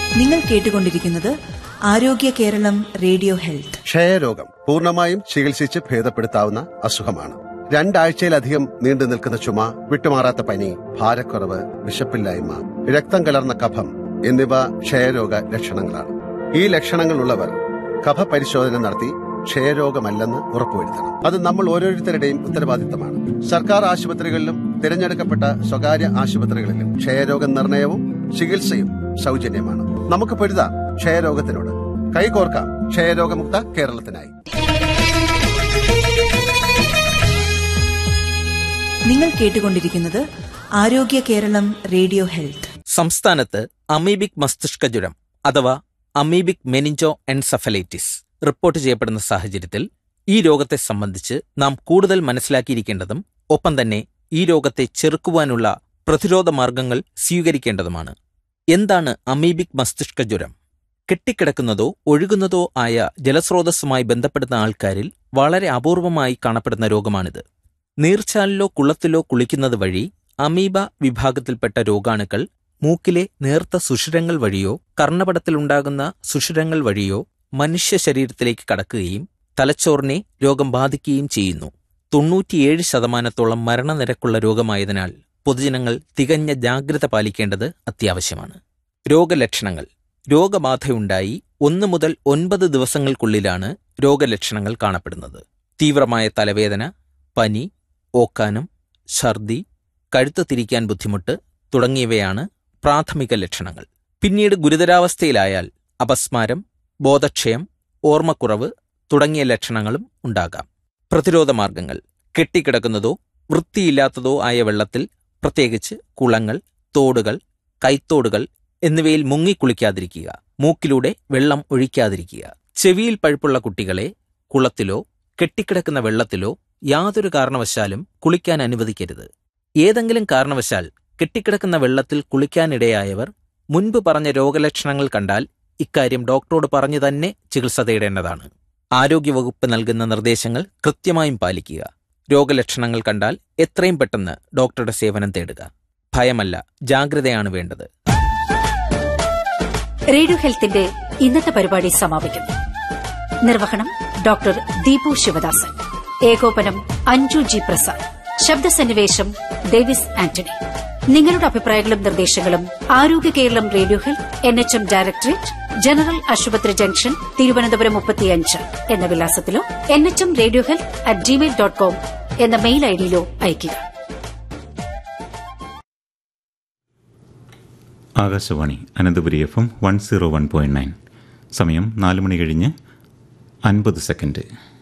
നിങ്ങൾ കേട്ടുകൊണ്ടിരിക്കുന്നത് Arogya Keralam radio health ക്ഷയരോഗം പൂർണ്ണമായും ചികിത്സിച്ച് ഭേദപ്പെടുത്താവുന്ന അസുഖമാണ് രണ്ടാഴ്ചയിലധികം നീണ്ടു നിൽക്കുന്ന ചുമ വിട്ടുമാറാത്ത പനി ഭാരക്കുറവ് വിശപ്പില്ലായ്മ രക്തം കലർന്ന കഫം എന്നിവ ക്ഷയരോഗ ലക്ഷണങ്ങളാണ് ഈ ലക്ഷണങ്ങളുള്ളവർ കഫ പരിശോധന നടത്തി ക്ഷയരോഗമല്ലെന്ന് ഉറപ്പുവരുത്തണം അത് നമ്മൾ ഓരോരുത്തരുടെയും ഉത്തരവാദിത്തമാണ് സർക്കാർ ആശുപത്രികളിലും തിരഞ്ഞെടുക്കപ്പെട്ട സ്വകാര്യ ആശുപത്രികളിലും ക്ഷയരോഗ നിർണയവും ചികിത്സയും സൗജന്യമാണ് നമുക്ക് പൊരുതാം ക്ഷയരോഗത്തിനോട് കൈകോർക്കാം ക്ഷയരോഗമുക്ത കേരളത്തിനായി നിങ്ങൾ കേട്ടുകൊണ്ടിരിക്കുന്നത് ആരോഗ്യ കേരളം റേഡിയോ ഹെൽത്ത് സംസ്ഥാനത്ത് അമീബിക് മസ്തിഷ്ക ജ്വരം അഥവാ അമീബിക് മെനിഞ്ചോ എൻസഫലൈറ്റിസ് റിപ്പോർട്ട് ചെയ്യപ്പെടുന്ന സാഹചര്യത്തിൽ ഈ രോഗത്തെ സംബന്ധിച്ച് നാം കൂടുതൽ മനസ്സിലാക്കിയിരിക്കേണ്ടതും ഒപ്പം തന്നെ ഈ രോഗത്തെ ചെറുക്കുവാനുള്ള പ്രതിരോധ മാർഗങ്ങൾ സ്വീകരിക്കേണ്ടതുമാണ് എന്താണ് അമീബിക് മസ്തിഷ്ക ജ്വരം കെട്ടിക്കിടക്കുന്നതോ ഒഴുകുന്നതോ ആയ ജലസ്രോതസ്സുമായി ബന്ധപ്പെടുന്ന ആൾക്കാരിൽ വളരെ അപൂർവമായി കാണപ്പെടുന്ന രോഗമാണിത് നീർച്ചാലിലോ കുളത്തിലോ കുളിക്കുന്നത് വഴി അമീബ വിഭാഗത്തിൽപ്പെട്ട രോഗാണുക്കൾ മൂക്കിലെ നേർത്ത സുഷിരങ്ങൾ വഴിയോ കർണപടത്തിലുണ്ടാകുന്ന സുഷിരങ്ങൾ വഴിയോ മനുഷ്യ ശരീരത്തിലേക്ക് കടക്കുകയും തലച്ചോറിനെ രോഗം ബാധിക്കുകയും ചെയ്യുന്നു തൊണ്ണൂറ്റിയേഴ് ശതമാനത്തോളം മരണനിരക്കുള്ള രോഗമായതിനാൽ പൊതുജനങ്ങൾ തികഞ്ഞ ജാഗ്രത പാലിക്കേണ്ടത് അത്യാവശ്യമാണ് രോഗലക്ഷണങ്ങൾ രോഗബാധയുണ്ടായി ഒന്ന് മുതൽ ഒൻപത് ദിവസങ്ങൾക്കുള്ളിലാണ് രോഗലക്ഷണങ്ങൾ കാണപ്പെടുന്നത് തീവ്രമായ തലവേദന പനി ഓക്കാനം ഛർദി കഴുത്ത് തിരിക്കാൻ ബുദ്ധിമുട്ട് തുടങ്ങിയവയാണ് പ്രാഥമിക ലക്ഷണങ്ങൾ പിന്നീട് ഗുരുതരാവസ്ഥയിലായാൽ അപസ്മാരം ബോധക്ഷയം ഓർമ്മക്കുറവ് തുടങ്ങിയ ലക്ഷണങ്ങളും ഉണ്ടാകാം പ്രതിരോധ മാർഗങ്ങൾ കെട്ടിക്കിടക്കുന്നതോ വൃത്തിയില്ലാത്തതോ ആയ വെള്ളത്തിൽ പ്രത്യേകിച്ച് കുളങ്ങൾ തോടുകൾ കൈത്തോടുകൾ എന്നിവയിൽ മുങ്ങിക്കുളിക്കാതിരിക്കുക മൂക്കിലൂടെ വെള്ളം ഒഴിക്കാതിരിക്കുക ചെവിയിൽ പഴുപ്പുള്ള കുട്ടികളെ കുളത്തിലോ കെട്ടിക്കിടക്കുന്ന വെള്ളത്തിലോ യാതൊരു കാരണവശാലും കുളിക്കാൻ അനുവദിക്കരുത് ഏതെങ്കിലും കാരണവശാൽ കെട്ടിക്കിടക്കുന്ന വെള്ളത്തിൽ കുളിക്കാനിടയായവർ മുൻപ് പറഞ്ഞ രോഗലക്ഷണങ്ങൾ കണ്ടാൽ ഇക്കാര്യം ഡോക്ടറോട് പറഞ്ഞു തന്നെ ചികിത്സ തേടേണ്ടതാണ് ആരോഗ്യവകുപ്പ് നൽകുന്ന നിർദ്ദേശങ്ങൾ കൃത്യമായും പാലിക്കുക രോഗലക്ഷണങ്ങൾ കണ്ടാൽ എത്രയും പെട്ടെന്ന് ഡോക്ടറുടെ സേവനം തേടുക ഭയമല്ല ജാഗ്രതയാണ് വേണ്ടത് റേഡിയോ ഹെൽത്തിന്റെ ഇന്നത്തെ പരിപാടി സമാപിക്കുന്നു നിർവഹണം ഡോക്ടർ ദീപു ശിവദാസൻ ഏകോപനം അഞ്ജു ജി പ്രസാദ് ശബ്ദസന്നിവേശം ഡേവിസ് ആന്റണി നിങ്ങളുടെ അഭിപ്രായങ്ങളും നിർദ്ദേശങ്ങളും Arogya Keralam radio health N H M directorate general ആശുപത്രി ജംഗ്ഷൻ തിരുവനന്തപുരം മുപ്പത്തിയഞ്ച് എന്ന വിലാസത്തിലോ N H M radio health at Gmail dot com എന്ന മെയിൽ ഐഡിയിലോ അയയ്ക്കുക Akashvani Ananthapuri F M one zero one point nine സമയം നാല് മണി കഴിഞ്ഞ് അൻപത് സെക്കൻഡ്